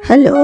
Hello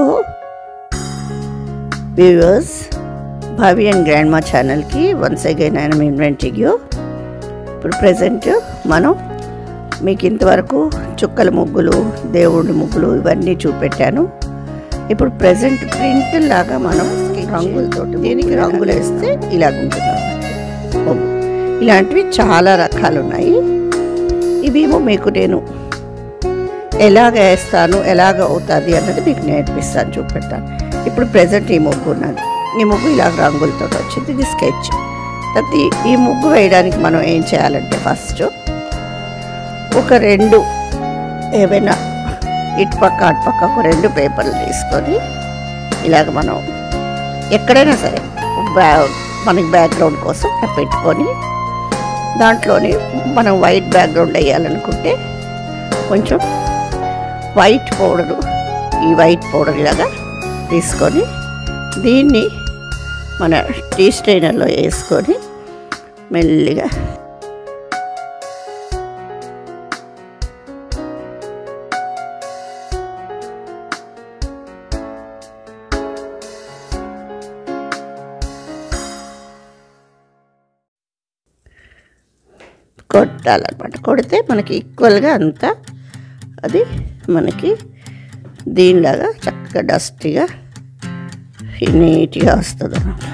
viewers భావి and గ్రాండ్ మా ఛానల్కి once again I'm inviting you ఇప్పుడు ప్రజెంట్ మనం మీకు ఇంతవరకు చుక్కల ముగ్గులు దేవుడి ముగ్గులు ఇవన్నీ చూపెట్టాను ఇప్పుడు ప్రజెంట్ ప్రింట్ లాగా మనం రంగులతో దీనికి రంగులు వేస్తే ఇలాగ ఉంటుంది ముగ్గు. ఇలాంటివి చాలా రకాలు ఉన్నాయి ఇవేమో మీకు నేను ఎలాగ వేస్తాను ఎలాగ అవుతుంది అన్నది మీకు నేర్పిస్తాను చూపెడతాను ఇప్పుడు ప్రజెంట్ ఈ ముగ్గు ఉన్నది ఈ ముగ్గు ఇలాగ రంగులతో వచ్చింది ఇది స్కెచ్ తర్వాత ఈ- ఈ ముగ్గు వేయడానికి మనం ఏం చేయాలంటే ఫస్ట్ ఒక రెండు ఏవైనా ఇటు పక్క అటు పక్క ఒక రెండు పేపర్లు తీసుకొని ఇలాగ మనం ఎక్కడైనా సరే బ్యా మనకి బ్యాక్గ్రౌండ్ కోసం ఇట్లా పెట్టుకొని దాంట్లోని మనం వైట్ బ్యాక్గ్రౌండ్ వేయాలనుకుంటే కొంచెం వైట్ పౌడరు ఈ వైట్ పౌడర్ ఇలాగా తీసుకొని దీన్ని మన టీ స్ట్రైనర్లో వేసుకొని మెల్లిగా కొట్టాలన్నమాట కొడితే మనకి ఈక్వల్గా అంతా అది మనకి దీనిలాగా చక్కగా డస్టీగా నీట్గా వస్తుంది అన్నమాట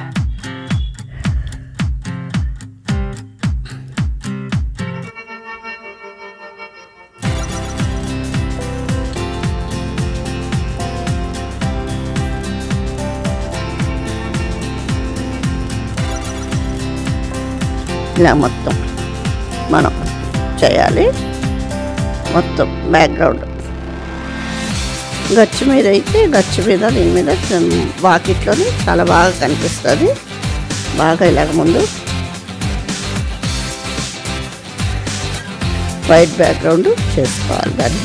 ఇలా మొత్తం మనం చేయాలి మొత్తం బ్యాక్గ్రౌండ్ గచ్చు మీద అయితే గచ్చు మీద దీని మీద చం- వాకిట్లోని చాలా బాగా కనిపిస్తుంది బాగా ఇలాగ ముందు వైట్ బ్యాక్గ్రౌండ్ చేసుకోవాలి దాన్ని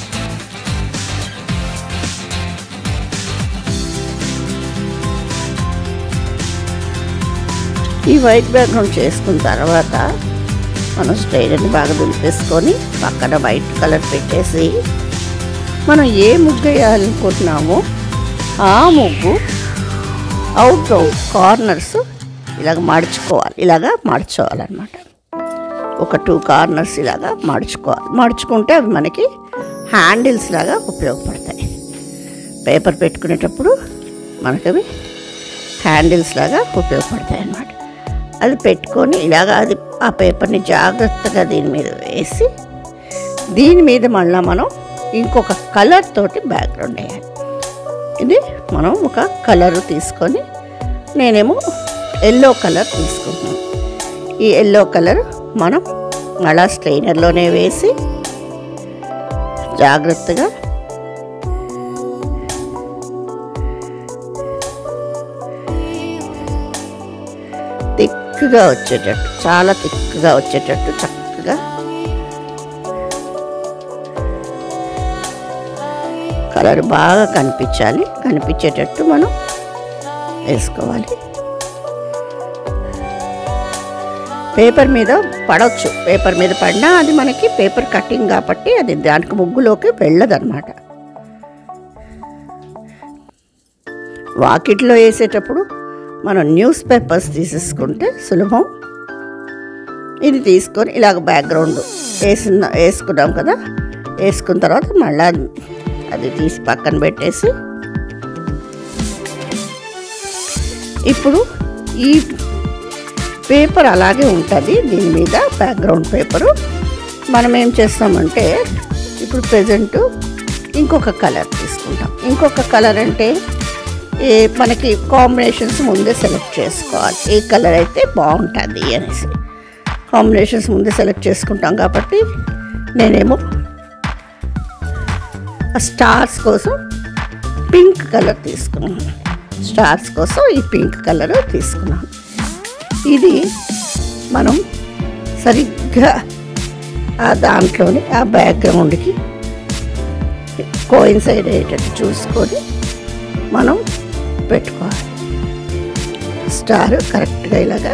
ఈ వైట్ బ్యాక్గ్రౌండ్ చేసుకున్న తర్వాత మనం స్ట్రైనర్ని బాగా దులిపేసుకొని పక్కన వైట్ కలర్ పెట్టేసి మనం ఏ ముగ్గు వేయాలనుకుంటున్నామో ఆ ముగ్గు అవుట్ కార్నర్స్ ఇలాగ మడుచుకోవాలి ఇలాగా మడుచుకోవాలన్నమాట ఒక టూ కార్నర్స్ ఇలాగా మడుచుకోవాలి మడుచుకుంటే అవి మనకి హ్యాండిల్స్ లాగా ఉపయోగపడతాయి పేపర్ పెట్టుకునేటప్పుడు మనకవి హ్యాండిల్స్ లాగా ఉపయోగపడతాయి అన్నమాట అది పెట్టుకొని ఇలాగ అది ఆ పేపర్ని జాగ్రత్తగా దీని మీద వేసి దీని మీద మళ్ళీ మనం ఇంకొక కలర్ తోటి బ్యాక్గ్రౌండ్ వేయాలి ఇది మనం ఒక కలర్ తీసుకొని నేనేమో ఎల్లో కలర్ తీసుకుంటున్నాను ఈ ఎల్లో కలర్ మనం మళ్ళా స్ట్రైనర్లోనే వేసి జాగ్రత్తగా థిక్గా వచ్చేటట్టు చాలా థిక్గా వచ్చేటట్టు చక్కగా కలర్ బాగా కనిపించాలి కనిపించేటట్టు మనం వేసుకోవాలి పేపర్ మీద పడవచ్చు పేపర్ మీద పడినా అది మనకి పేపర్ కటింగ్ కాబట్టి అది దానికి ముగ్గులోకి వెళ్ళదన్నమాట వాకిట్లో వేసేటప్పుడు మనం న్యూస్ పేపర్స్ తీసేసుకుంటే సులభం ఇది తీసుకొని ఇలాగ బ్యాక్గ్రౌండ్ వేసిన వేసుకున్నాం కదా వేసుకున్న తర్వాత మళ్ళా అది తీసి పక్కన పెట్టేసి ఇప్పుడు ఈ పేపర్ అలాగే ఉంటుంది దీని మీద బ్యాక్గ్రౌండ్ పేపరు మనం ఏం చేస్తామంటే ఇప్పుడు ప్రజెంట్ ఇంకొక కలర్ తీసుకుంటాం ఇంకొక కలర్ అంటే ఏ మనకి కాంబినేషన్స్ ముందే సెలెక్ట్ చేసుకోవాలి ఏ కలర్ అయితే బాగుంటుంది అనేసి కాంబినేషన్స్ ముందే సెలెక్ట్ చేసుకుంటాం కాబట్టి నేనేమో ఆ స్టార్స్ కోసం పింక్ కలర్ తీసుకున్నాను స్టార్స్ కోసం ఈ పింక్ కలర్ తీసుకున్నాను ఇది మనం సరిగ్గా ఆ దాంట్లోని ఆ బ్యాక్గ్రౌండ్కి కోయిన్సైడ్ అయ్యేటట్టు చూసుకొని మనం పెట్టుకోవాలి స్టార్ కరెక్ట్గా ఇలాగా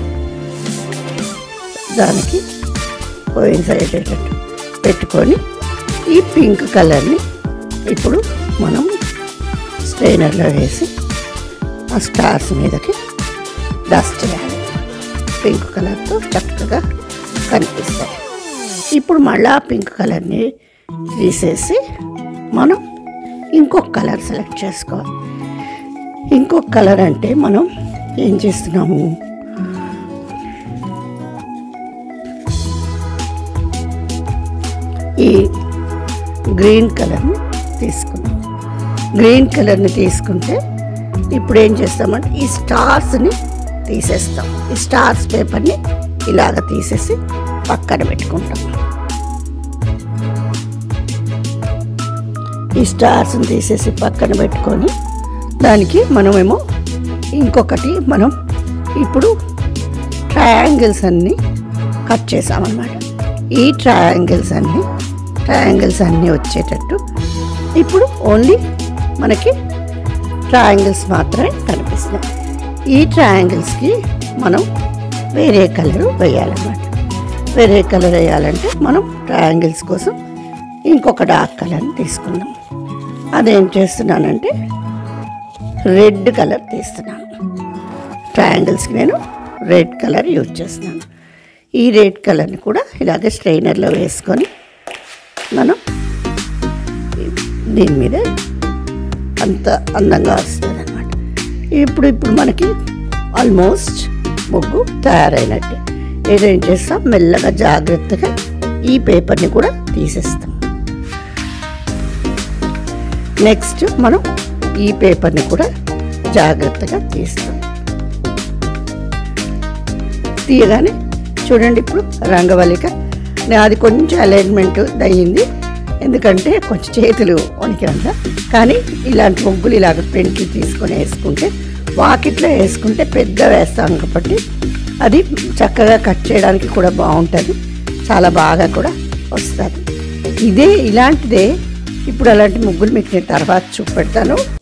దానికి కోయిన్సైడ్ అయ్యేటట్టు పెట్టుకొని ఈ పింక్ కలర్ని ఇప్పుడు మనం స్ట్రైనర్లో వేసి ఆ స్టార్స్ మీదకి డస్ట్ వేయాలి పింక్ కలర్తో చక్కగా కనిపిస్తాయి ఇప్పుడు మళ్ళీ ఆ పింక్ కలర్ని తీసేసి మనం ఇంకొక కలర్ సెలెక్ట్ చేసుకోవాలి ఇంకొక కలర్ అంటే మనం ఏం చేస్తున్నాము ఈ గ్రీన్ కలర్ని తీసుకున్నాం గ్రీన్ కలర్ని తీసుకుంటే ఇప్పుడు ఏం చేస్తామంటే ఈ స్టార్స్ని తీసేస్తాం ఈ స్టార్స్ పేపర్ని ఇలాగ తీసేసి పక్కన పెట్టుకుంటాం ఈ స్టార్స్ని తీసేసి పక్కన పెట్టుకొని దానికి మనమేమో ఇంకొకటి మనం ఇప్పుడు ట్రయాంగిల్స్ అన్నీ కట్ చేసామన్నమాట ఈ ట్రయాంగిల్స్ అన్నీ ట్రయాంగిల్స్ అన్నీ వచ్చేటట్టు ఇప్పుడు ఓన్లీ మనకి ట్రయాంగిల్స్ మాత్రమే కనిపిస్తున్నాయి ఈ ట్రయాంగిల్స్కి మనం వేరే కలర్ వేయాలన్నమాట వేరే కలర్ వేయాలంటే మనం ట్రయాంగిల్స్ కోసం ఇంకొక డార్క్ కలర్ని తీసుకుందాం అదేం చేస్తున్నానంటే రెడ్ కలర్ తీస్తున్నాను ట్రయాంగిల్స్కి నేను రెడ్ కలర్ యూజ్ చేస్తున్నాను ఈ రెడ్ కలర్ని కూడా ఇలాగే స్ట్రైనర్లో వేసుకొని మనం దీని మీద అంత అందంగా వస్తుంది అనమాట ఇప్పుడు ఇప్పుడు మనకి ఆల్మోస్ట్ ముగ్గు తయారైనట్టే ఏదేం చేస్తాం మెల్లగా జాగ్రత్తగా ఈ పేపర్ని కూడా తీసేస్తాం నెక్స్ట్ మనం ఈ పేపర్ని కూడా జాగ్రత్తగా తీస్తాం తీయగానే చూడండి ఇప్పుడు రంగవల్లిక నాది కొంచెం అలైన్మెంట్ అయ్యింది ఎందుకంటే కొంచెం చేతులు వణికినంత కానీ ఇలాంటి ముగ్గులు ఇలాగ ప్రింట్లు తీసుకొని వేసుకుంటే వాకిట్లో వేసుకుంటే పెద్ద వేస్తాం కాబట్టి అది చక్కగా కట్ చేయడానికి కూడా బాగుంటుంది చాలా బాగా కూడా వస్తుంది ఇదే ఇలాంటిదే ఇప్పుడు అలాంటి ముగ్గులు మీకు నేను తర్వాత చూపెడతాను